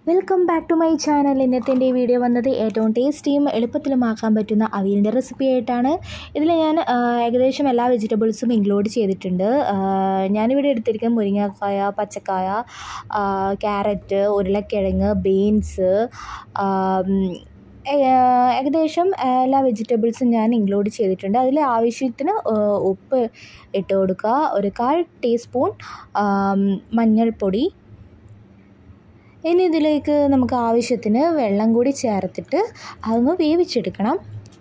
welcome back to my channel ഇന്നത്തെ എൻ്റെ ഈ വീഡിയോ വന്നത് ഏറ്റവും ടേസ്റ്റിയും എളുപ്പത്തിലുമാക്കാൻ പറ്റുന്ന അവിയലിൻ്റെ റെസിപ്പി ആയിട്ടാണ് ഇതിൽ ഞാൻ ആ, ഏകദേശം എല്ലാ വെജിറ്റബിൾസും ഇൻക്ലൂഡ് ചെയ്തിട്ടുണ്ട് ആ, ഞാനിവിടെ എടുത്തിരിക്കുന്നത് മുരിങ്ങക്കായ പച്ചക്കായ ആ, ക്യാരറ്റ് ഉരുളക്കിഴങ്ങ് ബീൻസ് ഏകദേശം എല്ലാ വെജിറ്റബിൾസും ഞാൻ ഇൻക്ലൂഡ് ചെയ്തിട്ടുണ്ട് അതിൽ ആവശ്യത്തിന് ആ, ഉപ്പ് ഇട്ട് കൊടുക്കുക ഒരു കാൽ ടീസ്പൂൺ മഞ്ഞൾപ്പൊടി ഇനി ഇതിലേക്ക് നമുക്ക് ആവശ്യത്തിന് വെള്ളം കൂടി ചേർത്തിട്ട് അതൊന്ന് വേവിച്ചെടുക്കണം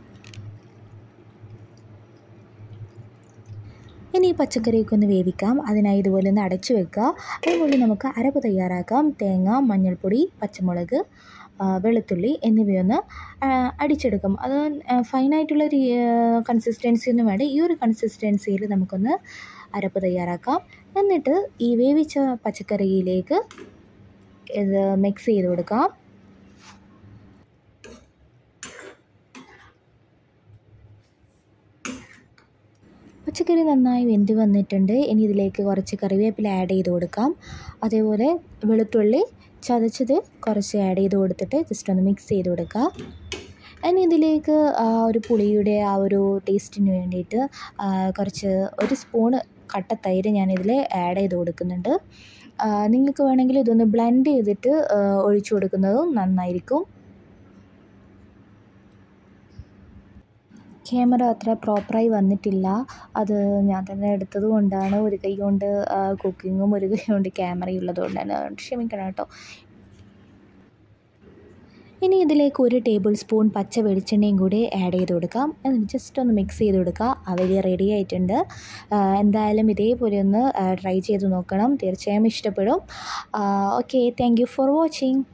ഇനി ഈ പച്ചക്കറിയൊക്കെ ഒന്ന് വേവിക്കാം അതിനായി ഇതുപോലെ ഒന്ന് അടച്ചു വെക്കുക അതുപോലെ നമുക്ക് അരപ്പ് തയ്യാറാക്കാം തേങ്ങ മഞ്ഞൾപ്പൊടി പച്ചമുളക് ആ, വെളുത്തുള്ളി എന്നിവയൊന്ന് ആ, അടിച്ചെടുക്കും അത് ഫൈനായിട്ടുള്ള ഒരു കൺസിസ്റ്റൻസി ഒന്നും വേണ്ട ഈ ഒരു കൺസിസ്റ്റൻസിയിൽ നമുക്കൊന്ന് അരപ്പ് തയ്യാറാക്കാം എന്നിട്ട് ഈ വേവിച്ച പച്ചക്കറിയിലേക്ക് ഇത് മിക്സ് ചെയ്ത് കൊടുക്കാം പച്ചക്കറി നന്നായി വെന്ത് വന്നിട്ടുണ്ട് ഇനി ഇതിലേക്ക് കുറച്ച് കറിവേപ്പില ആഡ് ചെയ്ത് കൊടുക്കാം അതേപോലെ വെളുത്തുള്ളി ചതച്ചത് കുറച്ച് ആഡ് ചെയ്ത് കൊടുത്തിട്ട് ജസ്റ്റ് ഒന്ന് മിക്സ് ചെയ്ത് കൊടുക്കുക ഇനി ഇതിലേക്ക് ആ ഒരു പുളിയുടെ ആ ഒരു ടേസ്റ്റിന് വേണ്ടിയിട്ട് ആ, കുറച്ച് ഒരു സ്പൂണ് കട്ട തൈര് ഞാനിതിൽ ആഡ് ചെയ്ത് കൊടുക്കുന്നുണ്ട് ആ, നിങ്ങൾക്ക് വേണമെങ്കിൽ ഇതൊന്ന് ബ്ലെൻഡ് ചെയ്തിട്ട് ആ, ഒഴിച്ചു കൊടുക്കുന്നതും നന്നായിരിക്കും ക്യാമറ അത്ര പ്രോപ്പറായി വന്നിട്ടില്ല അത് ഞാൻ തന്നെ എടുത്തത് കൊണ്ടാണ് ഒരു കൈ കൊണ്ട് കുക്കിങ്ങും ഒരു കൈ കൊണ്ട് ക്യാമറയും ഉള്ളത് കൊണ്ടാണ് അതുകൊണ്ട് ക്ഷമിക്കണം കേട്ടോ ഇനി ഇതിലേക്ക് ഒരു ടേബിൾ സ്പൂൺ പച്ച വെളിച്ചെണ്ണയും കൂടി ആഡ് ചെയ്ത് കൊടുക്കാം എന്നിട്ട് ജസ്റ്റ് ഒന്ന് മിക്സ് ചെയ്ത് കൊടുക്കുക അവര് റെഡി ആയിട്ടുണ്ട് ആ, എന്തായാലും ഇതേപോലെ ഒന്ന് ട്രൈ ചെയ്ത് നോക്കണം തീർച്ചയായും ഇഷ്ടപ്പെടും okay thank you for watching